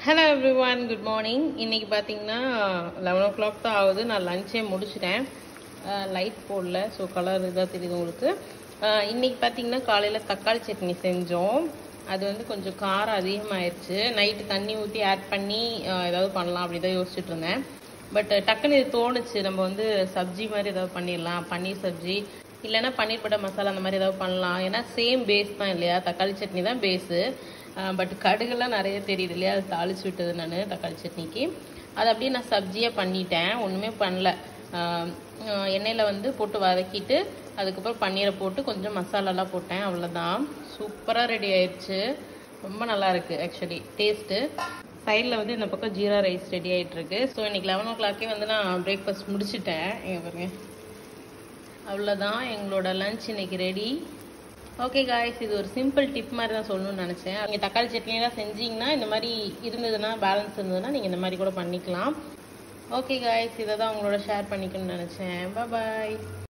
hello everyone good morning இன்னைக்கு பார்த்தீங்கன்னா eleven ஓ clock தான் ஆகுது நான் லஞ்சே முடிச்சிட்டேன் லைட் போடல ஸோ கலர் இதாக தெரியுது உங்களுக்கு அஹ், இன்னைக்கு பார்த்தீங்கன்னா காலையில் தக்காளி சட்னி செஞ்சோம் அது வந்து கொஞ்சம் காரம் அதிகமாயிருச்சு நைட்டு தண்ணி ஊற்றி ஆட் பண்ணி அஹ், ஏதாவது பண்ணலாம் அப்படி தான் யோசிச்சுட்டு இருந்தேன் பட் டக்குன்னு இது தோணுச்சு நம்ம வந்து சப்ஜி மாதிரி ஏதாவது பண்ணிடலாம் பன்னீர் சப்ஜி இல்லைன்னா பன்னீர் பட்டர் மசாலா அந்த மாதிரி ஏதாவது பண்ணலாம் ஏன்னா சேம் பேஸ் தான் இல்லையா தக்காளி சட்னி தான் பேஸு பட் கடுகுலாம் நிறைய தெரியுது இல்லையா அது தாளிச்சு விட்டது நான் தக்காளி சட்னிக்கு அதை அப்படியே நான் சப்ஜியாக பண்ணிட்டேன் ஒன்றுமே பண்ணல எண்ணெயில் வந்து போட்டு வதக்கிட்டு அதுக்கப்புறம் பன்னீரை போட்டு கொஞ்சம் மசாலாலாம் போட்டேன் அவ்வளோதான் சூப்பராக ரெடி ஆயிடுச்சு ரொம்ப நல்லா இருக்கு ஆக்சுவலி டேஸ்ட்டு சைடில் வந்து இந்த பக்கம் ஜீரா ரைஸ் ரெடி ஆயிட்டு இருக்கு ஸோ இன்னைக்கு லெவன் ஓ கிளாக்கே வந்து நான் பிரேக்ஃபாஸ்ட் முடிச்சிட்டேன் இங்க பாருங்க அவ்வளோதான் எங்களோட லஞ்ச் இன்னைக்கு ரெடி ஓகே காய்ஸ் இது ஒரு சிம்பிள் டிப் மாதிரி தான் சொல்லணும்னு நினச்சேன் நீங்கள் தக்காளி சட்னியெல்லாம் செஞ்சீங்கன்னா இந்த மாதிரி இருந்ததுன்னா பேலன்ஸ் இருந்ததுன்னா நீங்கள் இந்த மாதிரி கூட பண்ணிக்கலாம் ஓகே காய்ஸ் இதை தான் உங்களோட ஷேர் பண்ணிக்கணும்னு நினச்சேன் பாய்